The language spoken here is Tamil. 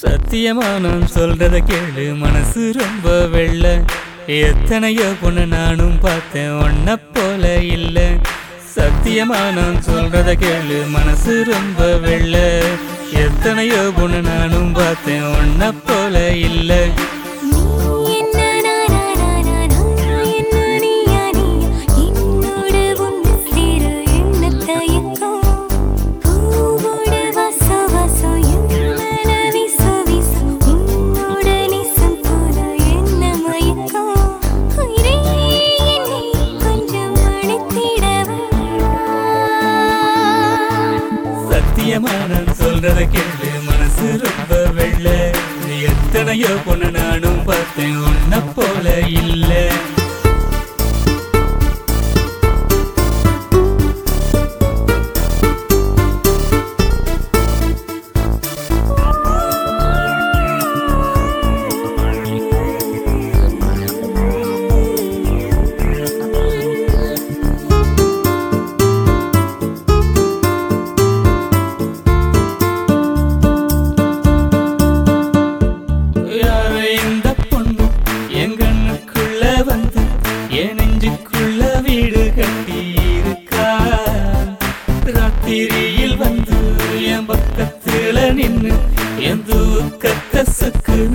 சத்தியமா நான் சொல்றத கேளு மனசு ரொம்ப வெள்ள எத்தனையோ பொண்ணு நானும் பார்த்தேன் ஒன்ன போல இல்ல சத்தியமா நான் சொல்றத கேளு மனசு ரொம்ப வெள்ள எத்தனையோ பொண்ணு நானும் பார்த்தேன் ஒன்ன போல இல்ல நீ என்ன நானா நானா நான் என்ன நீயா நீயா என்னோட ஒன்று சேர என்ன தயக்கம் பூவோட வாசம் வாசம் என் மேல வீச வீச உன்னோட நேசம் போல என்ன மயக்கம் உயிரே என்னை கொஞ்சம் அணைத்திடவா சத்தியமா நான் சொல்றத கேளு மனசு ரொம்ப வெள்ள எத்தனையோ பொண்ணு நானும் பார்த்தேன் உன்ன போல இல்ல யாரு இந்த பொண்ணு என் கண்ணுக்குள்ள வந்து என் நெஞ்சுக்குள்ள வீடு கட்டி இருக்கா ராத்திரியில் வந்து என் பக்கத்துல நின்னு என் தூக்கத்தை சுக்கு